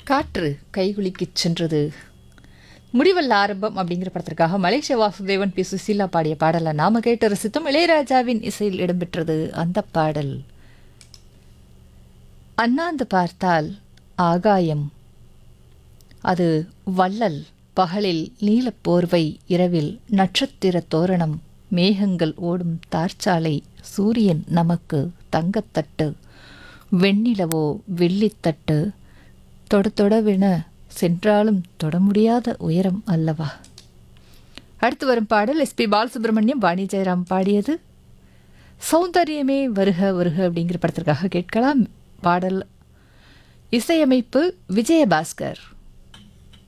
காற்று கைகுலுக்கிச் சென்றது முடிவல்ல ஆரம்பம் அப்படிங்கிற படத்திற்காக மலேசிய வாசுதேவன் பி சுசீலா பாடிய பாடலை நாம கேட்டு ரசித்தும் இளையராஜாவின் இசையில் இடம்பெற்றது அந்த பாடல் அண்ணாந்து பார்த்தால் ஆகாயம் அது வள்ளல் பகலில் நீலப் போர்வை இரவில் நட்சத்திர தோரணம் மேகங்கள் ஓடும் தார்ச்சாலை சூரியன் நமக்கு தங்கத்தட்டு வெண்ணிலவோ வெள்ளித்தட்டு தொட தொடவென சென்றாலும் தொட முடியாத உயரம் அல்லவா அடுத்து வரும் பாடல் எஸ்பி பாலசுப்ரமணியம் வாணி ஜெயராம் பாடியது சௌந்தரியமே வருக வருக அப்படிங்கிற படத்திற்காக கேட்கலாம் பாடல் இசையமைப்பு விஜயபாஸ்கர்